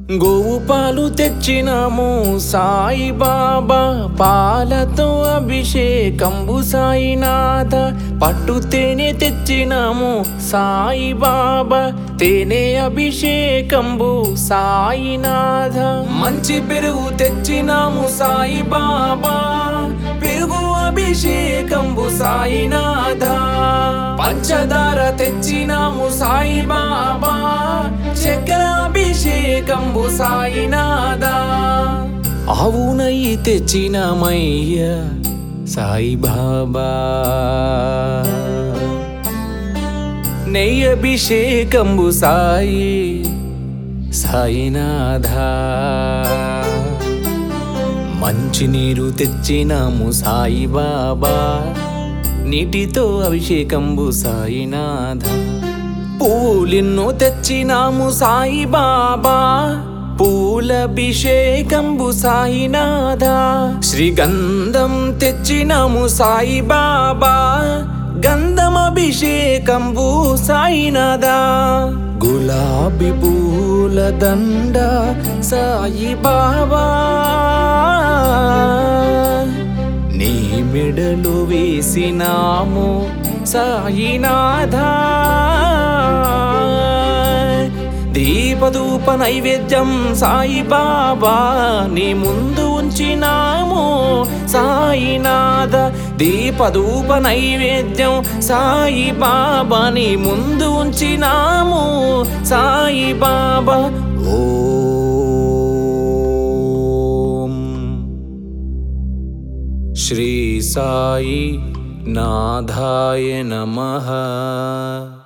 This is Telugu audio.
గోవు పాలు తెచ్చినాము సాయిబాబా పాలతో అభిషేకంబు సాయినాథ పట్టు తేనె తెచ్చినాము సాయిబాబా తేనె అభిషేకంబు సాయినాథ మంచి పెరుగు తెచ్చినాము సాయిబాబా పెరుగు అభిషేకంబు సాయినాథ పంచదార తెచ్చినాము సాయిబాబా చక్కెర అభిషేకంబు సాయినాథ ఆవు నెయ్యి తెచ్చినామయ్య సాయిబాబా నెయ్యి అభిషేకంబు సాయి సాయినాథ మంచినీరు తెచ్చినాము సాయిబాబా నీటితో అభిషేకంబు సాయినాథ పూలిన్ను తెచ్చినాము సాయిబాబా పూలభిషేకంబు సాయినాథ శ్రీగంధం తెచ్చినాము సాయిబాబా గంధమభిషేకంబు సాయినాథ గులాబీ పూల దండ సాయిబాబా నీ మెడలు వేసినాము సాయినాథ దీపధూప నైవేద్యం సాయిబాబా నీ ముందు ఉంచినాము సాయినాథ దీపధూప నైవేద్యం సాయిబాబా నీ ముందు ఉంచినాము సాయిబాబా ఓం శ్రీ సాయి నాథాయ నమః